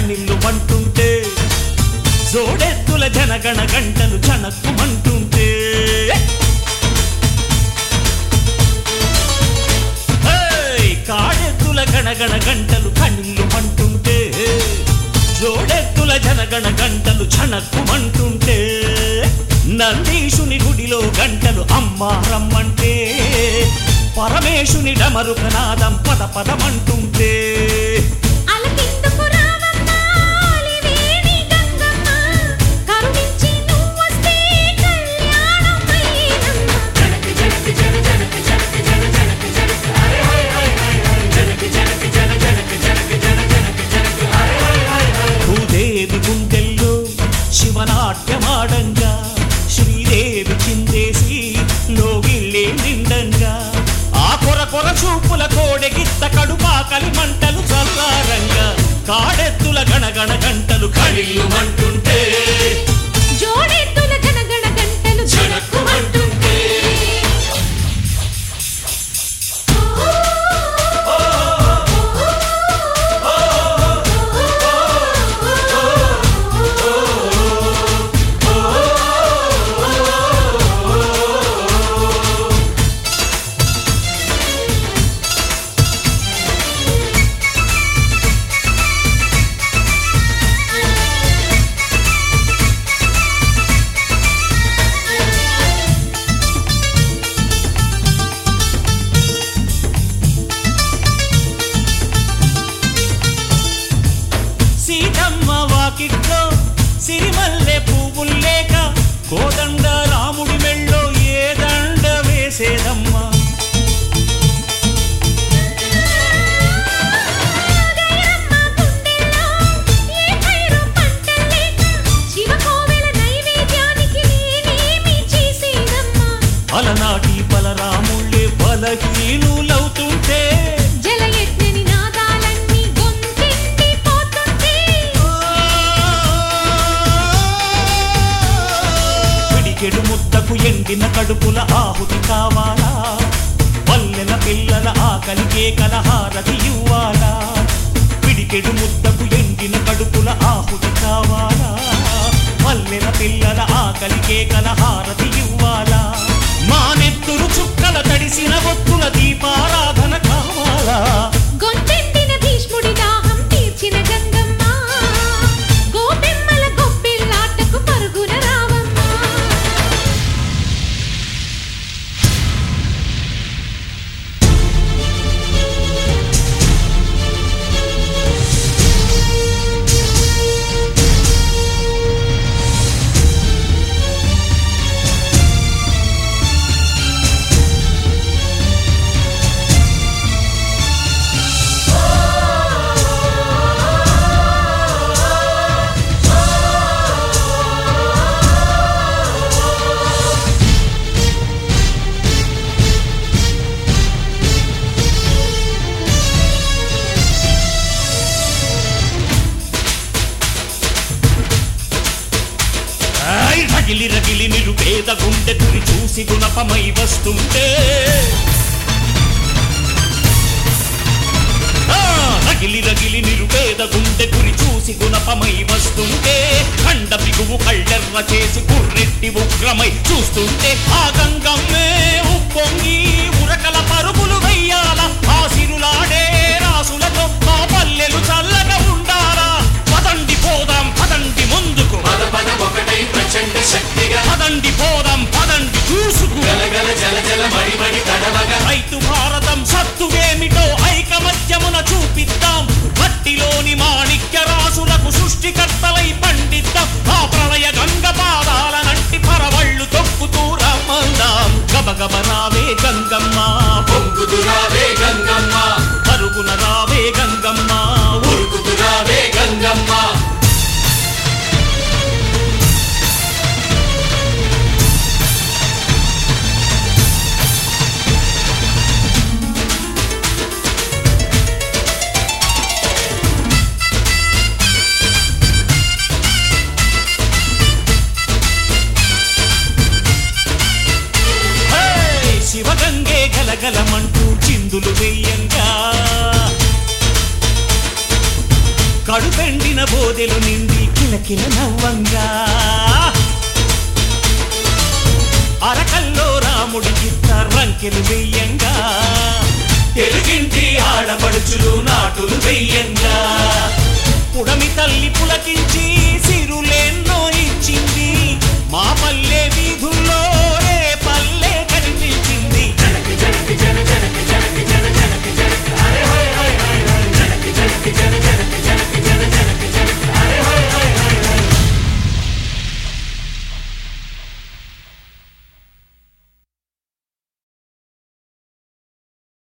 కన్నీళ్లు మంటుంటే జోడెత్తుల జనగణ గంటలు చణక్కుమంటుంటే హేయ్! కాడెత్తుల గణగణ గంటలు కన్నీళ్లు మంటుంటే జోడెత్తుల జనగణ గంటలు చణక్కుమంటుంటే నందీశుని గుడిలో గంటలు అమ్మా రమ్మంటే పరమేశుని డమరుకనాదం పద పదమంటుంటే అలకిందుకు రావమ్మా అలివేణి గంగమ్మ కరుణించి నువ్వొస్తే కళ్యాణం అయ్యేనమ్మ జనక జనక జన జనక జనక జన జనక జనక హరే హరే హరే జనక జనక జన జనక జనక జన జనక జనక హరే హరే హరే భూదేవి గుండెల్లో శివనాట్యమాడంగా శ్రీదేవి చిందేసి లోగిళ్ళే నిండంగా ఆ కొర కొర చూపుల కోడెగిత్త కడుపాకలి మంటలు చల్లారంగా కాడెత్తుల గణగణ గంటలు కళిల్లు మంటుంటే జోడెత్తుల గణగణ గంటలు జనక్కుమంటుంటే సీతమ్మ వాకిట్లో సిరిమల్లె పువ్వుల్లేక కోదండ రాముడి మెళ్ళో ఏ దండ వేసేదమ్మా గైరమ్మ గుండెల్లో ఏ ఖైరు పంటలేక శివకోవెల నైవేద్యానికి నేనేమి చేసేదమ్మా అలనాటి బలరాముళ్ళే బలహీనులవుతుంటే జలయజ్ఞని నాదాలన్నీ గొంతెండి పోతుంటే పిడికెడు ముద్దకు ఎండిన కడుపుల ఆహుతి కావాలా పల్లెల పిల్లల ఆకలి కేకల హారతి ఇవ్వాలా పిడికెడు ముద్దకు ఎండిన కడుపుల ఆహుతి కావాలా పల్లెల పిల్లల ఆకలి కేకల హారతి ఇవ్వాలా మానెత్తురు చుక్కల తడిసిన ఒత్తుల దీపారాధన కావాలా గొంతెండిన భీష్ముడి దాహం తీర్చిన గంగమ్మ గోపెమ్మల గొప్పిల్లాటకు పరుగున రావమ్మా ఆయ్ రగిలి రగిలి నిరుపేద గుండె గురి చూసి గుణపమై వస్తుంటే ఆ, రగిలి రగిలి నిరుపేద గుండె గురి చూసి గుణపమై వస్తుంటే ఖండ బిగువు కళ్ళెర్ర చేసి కుర్రెట్టి ఉగ్రమై చూస్తుంటే ఆ గంగమ్మే ఉప్పొంగి ఉరకల పరుగులు వెయ్యాల ఆ సిరులాడే రాసులతో మా పల్లెలు చల్లగా ఉండాలా పదండి పోదాం పదండి ముందుకు పద పద ఒకటై ప్రచండ శక్తిగా పదండి పోదాం పదండి చూసుకు గలగల జల జల మడి మడి తడవగా రైతు భారతం సత్తువేమిటో ఐకమత్యమున చూపిద్దాం మట్టిలోని మాణిక్య రాసులకు సృష్టికర్తలై పండిద్దాం ఆ ప్రళయ గంగ పాదాలనంటి పరవళ్ళు తొక్కుతూ రమ్మందాం గబగబ రావే గంగమ్మ పొంగుదురావే గంగమ్మ పరుగున రావే గంగమ్మ ఉరుకుదురావే గంగమ్మ హే! శివగంగే గలగలమంటూ చిందులు వెయ్యంగా కడుపెండిన బోదెలు నిండి కిలకిల నవ్వంగా అరకల్లో రాముడి గిత్త రంకెలు వెయ్యంగా తెలుగింటి ఆడపడుచులు నాటులు వెయ్యంగా పుడమి తల్లి పులకించి సిరులేన్న